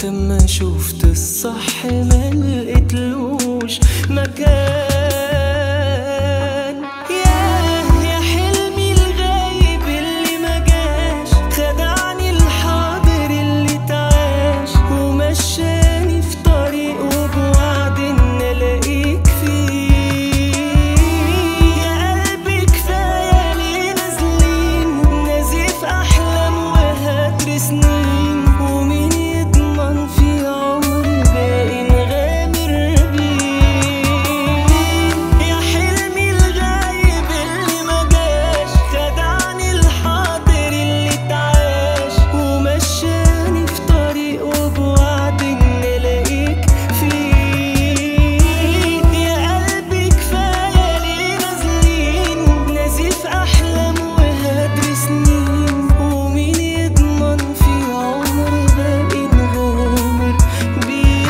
اما شفت الصح ما لقيتلوش مكان ياه يا حلمي الغايب اللي ما جاش خدعني الحاضر اللي تعاش ومشاني في طريقه بوعد ان الاقيك فيه يا قلبي كفايه ليه نازلين نزيف احلام وهدر سنين ومين يضمن في عمر باقي نغامر بيه يا حلمي الغايب اللي ما جاش خدعني الحاضر اللي اتعاش ومشاني في طريقه بوعد ان الاقيك فيه يا قلبي كفايه ليه نازلين نزيف احلام وهدر سنين ومين يضمن في عمر باقي نغامر بيه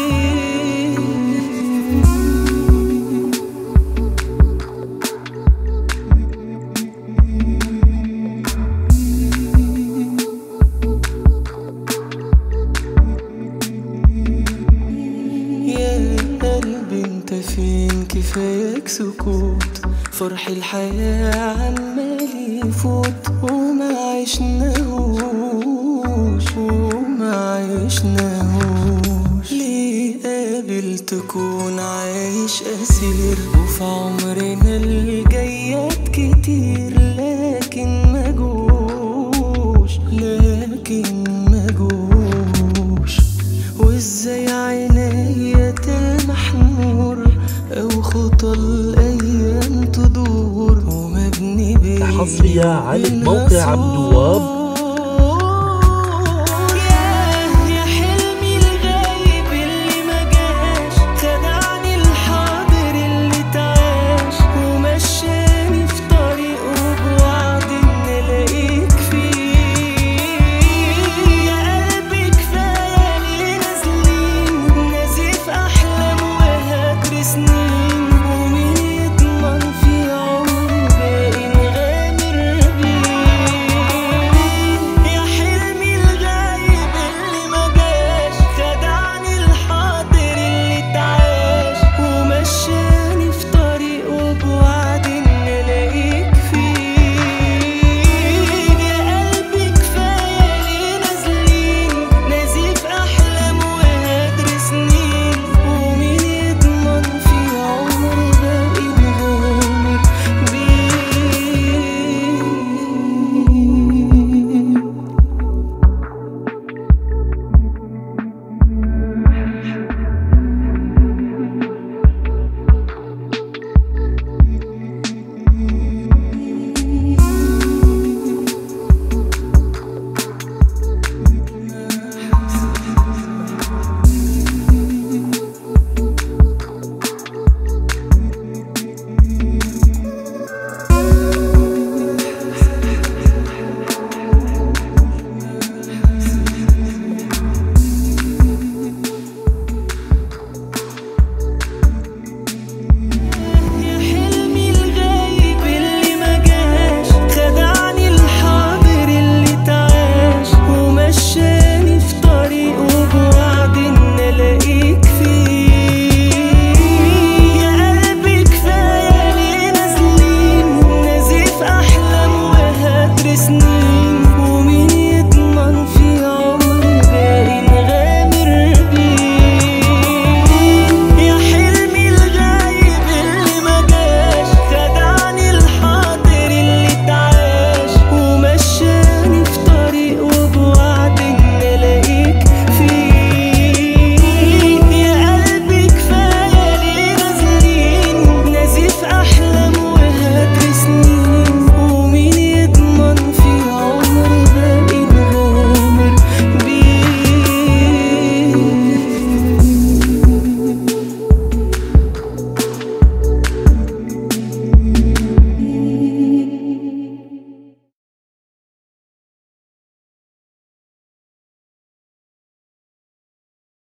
يا قلبي انت فين كفاياك سكوت فرح الحياة عمال يفوت وما عشناهوش وما عشناهوش ليه قابل تكون عايش أسير وفي عمرنا الجايات كتير لكن ما جوش لكن ما جوش وازاي عينيا تلمح نور او خطى الايام تدور ومبني بين حصرية على موقع عبد الوهاب